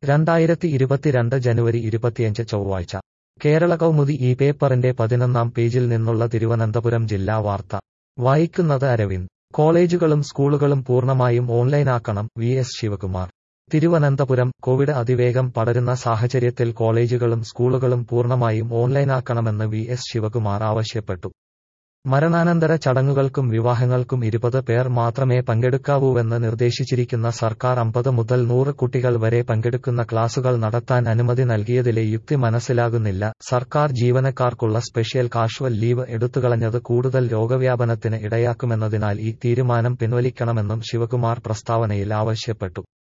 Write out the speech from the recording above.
രണ്ടായിരത്തി ഇരുപത്തിരണ്ട് ജനുവരി ഇരുപത്തിയഞ്ച് ചൊവ്വാഴ്ച കേരള കൗമുദി ഈ പേപ്പറിന്റെ പതിനൊന്നാം പേജിൽ നിന്നുള്ള തിരുവനന്തപുരം ജില്ലാ വാർത്ത വായിക്കുന്നത് അരവിന്ദ് കോളേജുകളും സ്കൂളുകളും പൂർണ്ണമായും ഓൺലൈനാക്കണം V S Sivakumar Thiruvananthapuram covid അതിവേഗം പടരുന്ന സാഹചര്യത്തിൽ കോളേജുകളും സ്കൂളുകളും പൂർണ്ണമായും ഓൺലൈനാക്കണമെന്ന് വി എസ് ശിവകുമാർ ആവശ്യപ്പെട്ടു മരണാനന്തര ചടങ്ങുകൾക്കും വിവാഹങ്ങൾക്കും ഇരുപത് പേർ മാത്രമേ പങ്കെടുക്കാവൂവെന്ന് നിർദ്ദേശിച്ചിരിക്കുന്ന സർക്കാർ അമ്പത് മുതൽ നൂറ് കുട്ടികൾ വരെ പങ്കെടുക്കുന്ന ക്ലാസുകൾ നടത്താൻ അനുമതി നൽകിയതിലെ യുക്തി മനസ്സിലാകുന്നില്ല സർക്കാർ ജീവനക്കാർക്കുള്ള സ്പെഷ്യൽ കാഷ്വൽ ലീവ് എടുത്തുകളഞ്ഞത് കൂടുതൽ രോഗവ്യാപനത്തിന് ഇടയാക്കുമെന്നതിനാൽ ഈ തീരുമാനം പിൻവലിക്കണമെന്നും ശിവകുമാർ പ്രസ്താവനയിൽ ആവശ്യപ്പെട്ടു